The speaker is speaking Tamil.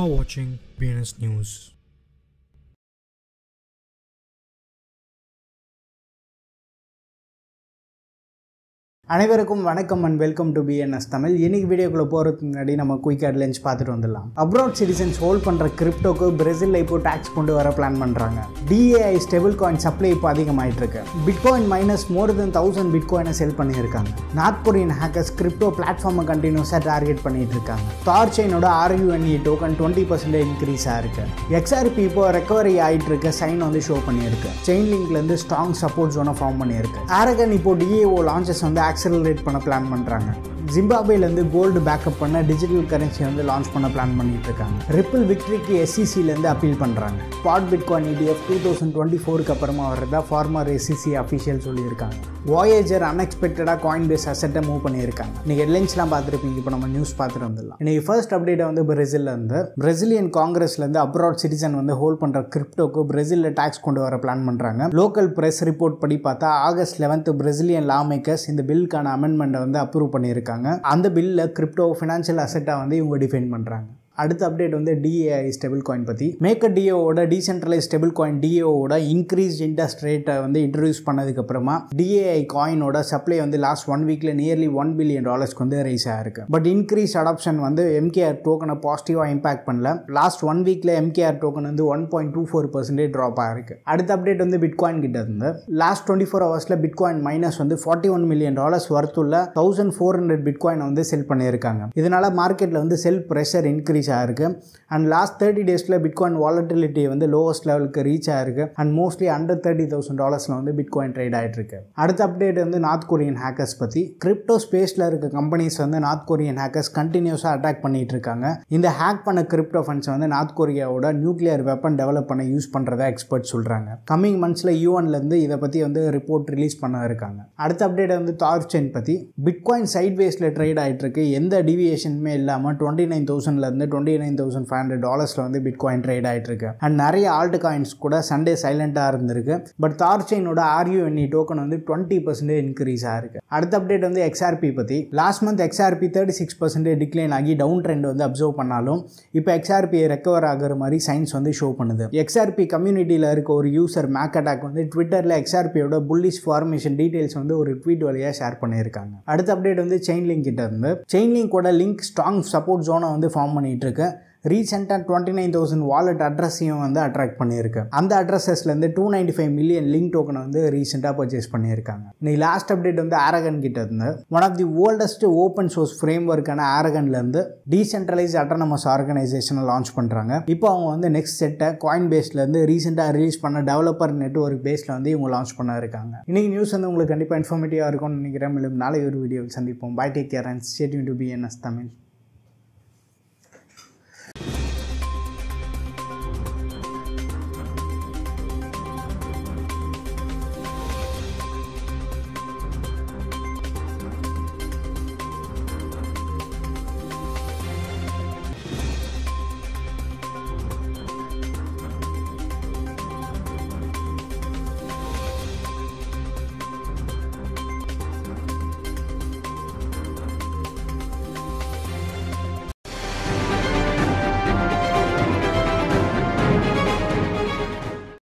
are watching BNS News. அனைவருக்கும் வணக்கம் and welcome to BNS Tamil இன்னைக்கு வீடியோக்குள்ளே போகிறதுக்கு முன்னாடி நம்ம குயிக் ஹெட்லைன்ஸ் பார்த்துட்டு வந்துடலாம் அப்ராட் சிட்டிசன்ஸ் ஹோல்ட் பண்ணுற கிரிப்டோக்கு பிரேசிலில் இப்போ டாக்ஸ் கொண்டு வர பிளான் பண்ணுறாங்க டிஏஐ ஸ்டெபிள் காயின் சப்ளை இப்போ அதிகமாயிட்டு இருக்கு bitcoin minus more then thousand பிட்காயினை செல் பண்ணியிருக்காங்க நார்த் கொரியன் ஹேக்கர்ஸ் கிரிப்டோ பிளாட்ஃபார்மை கண்டினியூஸாக டார்கெட் பண்ணிட்டு இருக்காங்க தார் செயினோட RUNE token twenty percentage increase ஆயிருக்கு எக்ஸ்ஆர்பி இப்போ ரெக்கவரி ஆகிட்டு இருக்க சைன் வந்து ஷோ பண்ணியிருக்கு செயின் லிங்க்லேருந்து ஸ்ட்ராங் சப்போர்ட் ஜோனை ஃபார்ம் பண்ணியிருக்கு ஆரகன் இப்போ டிஏஓ லான்ச்சஸ் வந்து ஆக்சலரேட் பண்ண பிளான் பண்ணுறாங்க ஜிம்பாபேலேருந்து கோல்டு பேக்கப் பண்ண டிஜிட்டல் கரன்சி வந்து லான்ச் பண்ண பிளான் பண்ணிட்டு இருக்காங்க ரிப்பிள் விக்ட்ரிக்கு எஸ்சிசிலேருந்து அப்பீல் பண்ணுறாங்க spot bitcoin ETF two thousand twenty ஃபோருக்கு அப்புறமா வர்றதா ஃபார்மர் எஸ்சிசி அஃபிஷியல் சொல்லியிருக்காங்க வாயேஜர் அன்எக்ஸ்பெக்டடாக காயின் பேஸ் அசெட்டை மூவ் பண்ணியிருக்காங்க இன்னைக்கு ஹெட்லைன்ஸ்லாம் பார்த்துருப்பீங்க இப்போ நம்ம நியூஸ் பார்த்துட்டு வந்துடலாம் இன்னைக்கு ஃபர்ஸ்ட் அப்டேட்டை வந்து பிரேசிலில் இருந்து பிரேசிலியன் காங்கிரஸ்லேருந்து அப்ராட் சிட்டிசன் வந்து ஹோல்ட் பண்ணுற கிரிப்டோக்கு பிரேசிலில் டாக்ஸ் கொண்டு வர பிளான் பண்ணுறாங்க லோக்கல் ப்ரெஸ் ரிப்போர்ட் படி பார்த்தா August eleventh Brazilian lawmakers இந்த பில்லுக்கான அமெண்ட்மெண்ட்டை வந்து அப்ரூவ் பண்ணியிருக்காங்க அந்த பில்லில் கிரிப்டோ ஃபினான்ஷியல் அசெட்டாக வந்து இவங்க டிஃபைன் பண்ணுறாங்க அடுத்த அப்டேட் வந்து டிஏஐ ஸ்டெபிள் காயின் பற்றி மேக்கர் டிஏஓட டீசென்ட்ரலைஸ் ஸ்டெபிள் காயின் டிஏஓட இன்க்ரீஸ் இன்ட்ரெஸ்ட் ரேட்டை வந்து இன்ட்ரடியூஸ் பண்ணதுக்கப்புறமா டிஏஐ காயினோட சப்ளை வந்து லாஸ்ட் ஒன் வீக்கில் நியர்லி ஒன் பில்லியன் டாலர்ஸ்க்கு வந்து ரைஸ் ஆயிருக்கு பட் இன்க்ரீஸ் அடாப்ஷன் வந்து எம்கேஆர் டோக்கனை பாசிட்டிவாக இம்பாக்ட் பண்ணல லாஸ்ட் ஒன் வீக்கில் எம்கேஆர் டோக்கன் வந்து one point two four percentage drop ஆயிருக்கு அடுத்த அப்டேட் வந்து பிட்காயின் கிட்ட இருந்து லாஸ்ட் டுவெண்ட்டி ஃபோர் ஹவர்ஸில் பிட்காயின் மைனஸ் வந்து ஃபார்ட்டி ஒன் மில்லியன் டாலர்ஸ் ஒர்த்துள்ள தௌசண்ட் ஃபோர் ஹண்ட்ரட் பிட்காயின் வந்து செல் பண்ணியிருக்காங்க இதனால மார்க்கெட்டில் வந்து செல் ப்ரெஷர் இன்க்ரீஸ் ஆயிருக்கு அண்ட் லாஸ்ட் தேர்ட்டி டேஸில் பிட்காயின் வாலட்டிலிட்டி வந்து லோவஸ்ட் லெவலுக்கு ரீச் ஆயிருக்கு and mostly under thirty thousand டாலர்ஸில் வந்து பிட்காயின் ட்ரேட் ஆகிட்டு இருக்கு அடுத்த அப்டேட் வந்து நார்த் கொரியன் ஹேக்கர்ஸ் பற்றி கிரிப்டோ ஸ்பேஸில் இருக்க கம்பெனிஸ் வந்து நார்த் கொரியன் ஹேக்கர்ஸ் கண்டினியூஸாக அட்டாக் பண்ணிட்டு இருக்காங்க இந்த ஹேக் பண்ண கிரிப்டோ ஃபண்ட்ஸ் வந்து நார்த் கொரியாவோட நியூக்ளியர் வெப்பன் டெவலப் பண்ண யூஸ் பண்ணுறதா எக்ஸ்பர்ட் சொல்கிறாங்க கம்மிங் மந்த்ஸில் யூஎன்லேருந்து இதை பற்றி வந்து ரிப்போர்ட் ரிலீஸ் பண்ண இருக்காங்க அடுத்த அப்டேட் வந்து தார் செயின் பற்றி பிட்காயின் சைட் வேஸில் ட்ரேட் ஆகிட்டு இருக்கு எந்த டிவியேஷனுமே இல்லாமல் டுவெண்ட்டி நைன் தௌசண்ட்லேருந்து twenty nine thousand five hundred டாலர்ஸில் வந்து பிட்காயின் ட்ரேட் ஆகிட்டு இருக்கு அண்ட் நிறைய ஆல்ட் காயின்ஸ் கூட சண்டே சைலண்ட்டாக இருந்திருக்கு பட் தார் செயினோட ஆர்யூஎன்இ டோக்கன் வந்து டுவெண்ட்டி பர்சன்டேஜ் இன்க்ரீஸ் ஆயிருக்கு அடுத்த அப்டேட் வந்து எக்ஸ்ஆர்பி பற்றி last month XRP thirty six percentage decline ஆகி டவுன் ட்ரெண்ட் வந்து அப்சர்வ் பண்ணாலும் இப்போ எக்ஸ்ஆர்பி ரெக்கவர் ஆகிற மாதிரி சைன்ஸ் வந்து ஷோ பண்ணுது எக்ஸ்ஆர்பி கம்யூனிட்டியில் இருக்க ஒரு யூசர் மேக் அட்டாக் வந்து ட்விட்டரில் எக்ஸ்ஆர்பியோட புல்லிஷ் ஃபார்மேஷன் டீடைல்ஸ் வந்து ஒரு ட்வீட் வழியாக ஷேர் பண்ணியிருக்காங்க அடுத்த அப்டேட் வந்து செயின் லிங்க் கிட்ட இருந்து செயின் லிங்கோட லிங்க் ஸ்ட்ராங் சப்போர்ட் ஜோனை வந்து ஃபார்ம் பண்ணிட்டு இருக்கு ரீசெண்டாக டுவெண்ட்டி நைன் தௌசண்ட் வாலெட் அட்ரஸையும் வந்து அட்ராக்ட் பண்ணியிருக்கு அந்த அட்ரஸஸ்லேருந்து two ninety five million link டோக்கனை வந்து ரீசெண்டாக பர்ச்சேஸ் பண்ணியிருக்காங்க நீ லாஸ்ட் அப்டேட் வந்து ஆரகன் கிட்ட இருந்து one of the oldest open source ஃப்ரேம் ஒர்க்கான ஆரகன்லேருந்து டீசென்ட்ரலைஸ் அட்டானமஸ் ஆர்கனைசேஷனை லான்ச் பண்ணுறாங்க இப்போ அவங்க வந்து நெக்ஸ்ட் செட்டை காயின் பேஸ்லேருந்து ரீசெண்டாக ரிலீஸ் பண்ண டெவலப்பர் நெட்ஒர்க் பேஸில் வந்து இவங்க லான்ச் பண்ண இருக்காங்க இன்னைக்கு நியூஸ் வந்து உங்களுக்கு கண்டிப்பாக இன்ஃபர்மேட்டிவாக இருக்கும்னு நினைக்கிறேன் மேலும் நாளை ஒரு வீடியோவில் சந்திப்போம் bye take care and stay tuned to BNS Tamil